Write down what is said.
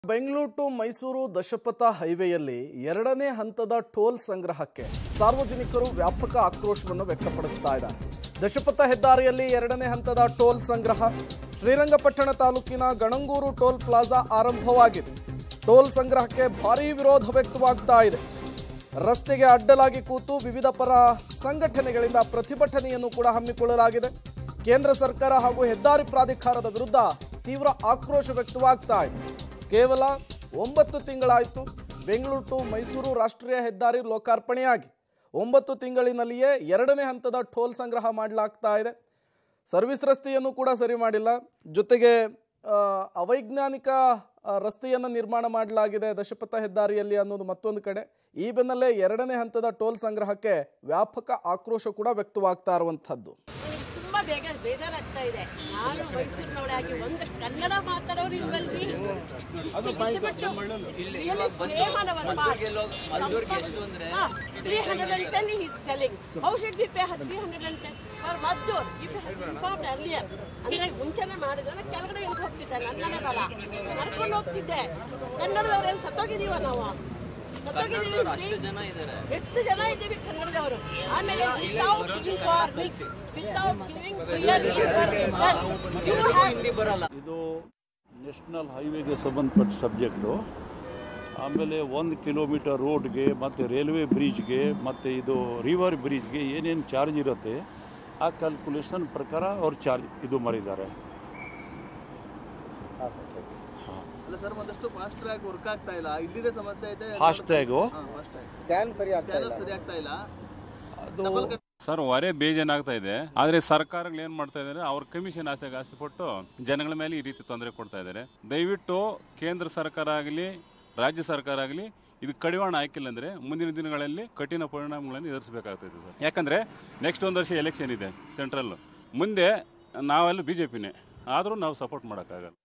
Bengaluru to Mysuru ದಶಪಥ ಹೈವೇಯಲ್ಲಿ ಎರಡನೇ ಹಂತದ ಟೋಲ್ ಸಂಗ್ರಹಕ್ಕೆ ಸಾರ್ವಜನಿಕರು ವ್ಯಾಪಕ ಆಕ್ರೋಶವನ್ನು ವ್ಯಕ್ತಪಡಿಸ್ತಾ ಇದ್ದಾರೆ ದಶಪಥ ಹೆದ್ದಾರಿಯಲ್ಲಿ ಎರಡನೇ ಹಂತದ ಟೋಲ್ ಸಂಗ್ರಹ ಶ್ರೀರಂಗಪಟ್ಟಣ ತಾಲೂಕಿನ ಗಣಂಗೂರು ಟೋಲ್ ಪ್ಲಾಜಾ ಆರಂಭವಾಗಿದೆ ಟೋಲ್ ಸಂಗ್ರಹಕ್ಕೆ ಭಾರೀ ವಿರೋಧ ವ್ಯಕ್ತವಾಗ್ತಾ ಇದೆ ರಸ್ತೆಗೆ ಅಡ್ಡಲಾಗಿ ಕೂತು ವಿವಿಧ ಪರ ಸಂಘಟನೆಗಳಿಂದ ಪ್ರತಿಭಟನೆಯನ್ನು ಕೂಡ ಹಮ್ಮಿಕೊಳ್ಳಲಾಗಿದೆ ಕೇಂದ್ರ ಸರ್ಕಾರ ಹಾಗೂ ಹೆದ್ದಾರಿ ಪ್ರಾಧಿಕಾರದ ವಿರುದ್ಧ ತೀವ್ರ ಆಕ್ರೋಶ ವ್ಯಕ್ತವಾಗ್ತಾ ಇದೆ ಕೇವಲ ಒಂಬತ್ತು ತಿಂಗಳಾಯಿತು ಬೆಂಗಳೂರು ಟು ಮೈಸೂರು ರಾಷ್ಟ್ರೀಯ ಹೆದ್ದಾರಿ ಲೋಕಾರ್ಪಣೆಯಾಗಿ ಒಂಬತ್ತು ತಿಂಗಳಿನಲ್ಲಿಯೇ ಎರಡನೇ ಹಂತದ ಟೋಲ್ ಸಂಗ್ರಹ ಮಾಡಲಾಗ್ತಾ ಇದೆ ಸರ್ವಿಸ್ ರಸ್ತೆಯನ್ನು ಕೂಡ ಸರಿ ಮಾಡಿಲ್ಲ ಜೊತೆಗೆ ಆ, ಅವೈಜ್ಞಾನಿಕ ಆ, ರಸ್ತೆಯನ್ನು ನಿರ್ಮಾಣ ಮಾಡಲಾಗಿದೆ ದಶಪಥ ಹೆದ್ದಾರಿಯಲ್ಲಿ ಅನ್ನೋದು ಮತ್ತೊಂದು ಕಡೆ ಈ ಬೆನ್ನಲ್ಲೇ ಎರಡನೇ ಹಂತದ ಟೋಲ್ ಸಂಗ್ರಹಕ್ಕೆ ವ್ಯಾಪಕ ಆಕ್ರೋಶ ಕೂಡ ವ್ಯಕ್ತವಾಗ್ತಾ ಇರುವಂಥದ್ದು ನನಗೆ ತುಂಬಾ ಬೇಗ ಬೇಜಾರಾಗ್ತಾ ಇದೆ ನಾನು ಮೈಸೂರಿನವಳಾಗಿ ಒಂದಷ್ಟು ಕನ್ನಡ ಮಾತಾಡೋರು ಇಲ್ವಲ್ರಿ three hundred and ten is telling how should be pay three hundred and ten for Maddur if informed earlier ಅಂದ್ರೆ ಮುಂಚೆನೆ ಮಾಡಿದ್ರೆ ಕೆಳಗಡೆ ಇಳ್ದು ಹೋಗ್ತಿದ್ದೆ ನನ್ನನೇ ಬಲ ನಡ್ಕೊಂಡು ಹೋಗ್ತಿದ್ದೆ ಕನ್ನಡದವ್ರೇನು ಸತ್ತೋಗಿದೀವ ನಾವು ಸತ್ತೋಗಿದೀವಿ ಎಷ್ಟು ಜನ ಇದ್ದೀವಿ ಕನ್ನಡದವರು ಆಮೇಲೆ without giving for without giving clear information, you have ಇದು ನ್ಯಾಷನಲ್ ಹೈವೇಗೆ ಸಂಬಂಧಪಟ್ಟ ಸಬ್ಜೆಕ್ಟು ಆಮೇಲೆ ಒಂದು ಕಿಲೋಮೀಟರ್ ರೋಡ್ಗೆ ಮತ್ತು ರೈಲ್ವೆ ಬ್ರಿಡ್ಜ್ಗೆ ಮತ್ತು ಇದು ರಿವರ್ ಬ್ರಿಡ್ಜ್ಗೆ ಏನೇನು ಚಾರ್ಜ್ ಇರುತ್ತೆ ಆ ಕ್ಯಾಲ್ಕುಲೇಷನ್ ಪ್ರಕಾರ ಅವ್ರು ಚಾರ್ಜ್ ಇದು ಮಾಡಿದ್ದಾರೆ ಅಲ್ಲ ಸರ್ ಒಂದಷ್ಟು ಫಾಸ್ಟ್ ಟ್ರ್ಯಾಕ್ ವರ್ಕ್ ಆಗ್ತಾ ಇಲ್ಲ ಇಲ್ಲಿದೆ ಸಮಸ್ಯೆ ಐತೆ FASTag fast track scan ಸರಿ ಆಗ್ತಾ ಸ್ಕ್ಯಾನರ್ ಇಲ್ಲ ಸರಿ ಆಗ್ತಾ ಇಲ್ಲ ಅದು ಸರ್ ಹೊರೆ ಬೇಜಾನಾಗ್ತಾ ಇದೆ ಆದ್ರೆ ಸರ್ಕಾರಗಳು ಏನ್ ಮಾಡ್ತಾ ಇದ್ದಾರೆ ಅವ್ರ ಕಮಿಷನ್ ಆಸೆಗೆ ಆಸೆ ಪಟ್ಟು ಜನಗಳ ಮೇಲೆ ಈ ರೀತಿ ತೊಂದರೆ ಕೊಡ್ತಾ ಇದ್ದಾರೆ ದಯವಿಟ್ಟು ಕೇಂದ್ರ ಸರ್ಕಾರ ಆಗಲಿ ರಾಜ್ಯ ಸರ್ಕಾರ ಆಗಲಿ ಇದು ಕಡಿವಾಣ ಹಾಕಿಲ್ಲ ಅಂದ್ರೆ ಮುಂದಿನ ದಿನಗಳಲ್ಲಿ ಕಠಿಣ ಪರಿಣಾಮಗಳನ್ನು ಎದುರಿಸಬೇಕಾಗ್ತದೆ ಸರ್ ಯಾಕಂದ್ರೆ ನೆಕ್ಸ್ಟ್ ಒಂದು ವರ್ಷ ಎಲೆಕ್ಷನ್ ಇದೆ ಸೆಂಟ್ರಲ್ ಮುಂದೆ ನಾವೆಲ್ಲ ಬಿ ಜೆ ಪಿನೇ ಆದರೂ ನಾವು ಸಪೋರ್ಟ್ ಮಾಡೋಕ್ಕಾಗಲ್ಲ